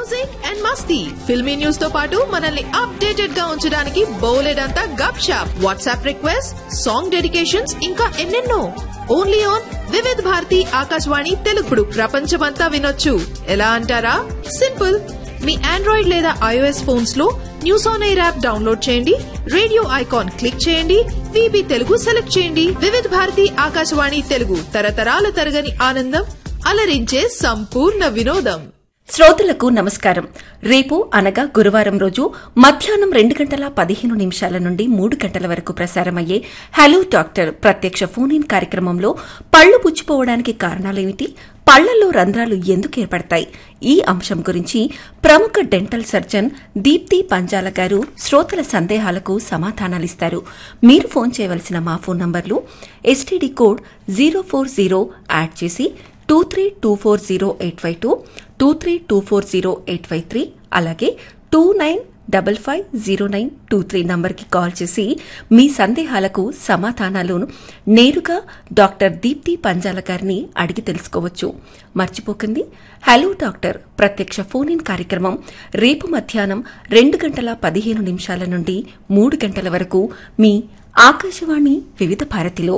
music and మస్తీ filmy news తో పాటు మనల్ని అప్డేటెడ్ గా ఉంచడానికి బోలెడంతా gupshup WhatsApp request song dedications ఇంకా ఎన్నెన్నో ఓన్లీ ఆన్ వివిధ్ భారతి ఆకాశవాణి తెలుగుడు ప్రపంచమంతా వినొచ్చు ఎలా అంటారా సింపుల్ మీ ఆండ్రాయిడ్ లేదా ఐఓఎస్ ఫోన్స్ లో news on air app download చేయండి రేడియో ఐకాన్ క్లిక్ చేయండి విబి తెలుగు సెలెక్ట్ చేయండి వివిధ భారతి ఆకాశవాణి తెలుగు తరతరాల తరగని ఆనందం అలరించే సంపూర్ణ వినోదం శ్రోతలకు నమస్కారం రేపు అనగా గురువారం రోజు మధ్యాహ్నం రెండు గంటల పదిహేను నిమిషాల నుండి మూడు గంటల వరకు ప్రసారమయ్యే హలో డాక్టర్ ప్రత్యక్ష ఫోన్ ఇన్ కార్యక్రమంలో పళ్లు పుచ్చిపోవడానికి కారణాలేమిటి పళ్లలో రంధ్రాలు ఎందుకు ఏర్పడతాయి ఈ అంశం గురించి ప్రముఖ డెంటల్ సర్జన్ దీప్తి పంజాల గారు శ్రోతల సందేహాలకు సమాధానాలిస్తారు మీరు ఫోన్ చేయవలసిన మా ఫోన్ నంబర్లు STD code zero four zero add చేసి two three two four zero eight five two two three two four zero eight five three అలాగే two nine double five zero nine two three నంబర్కి call చేసి మీ సందేహాలకు సమాధానాలు నేరుగా doctor Deepti Panjala గారిని అడిగి తెలుసుకోవచ్చు మర్చిపోకండి హలో డాక్టర్ ప్రత్యక్ష ఫోన్ ఇన్ కార్యక్రమం రేపు మధ్యాహ్నం రెండు గంటల పదిహేను నిమిషాల నుండి మూడు గంటల వరకు మీ ఆకాశవాణి వివిధ భారతిలో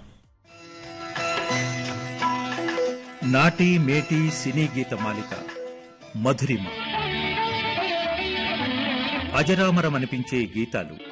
నాటి మేటి సినీ గీత మాలిక మధురిమ అజరామరమనిపించే గీతాలు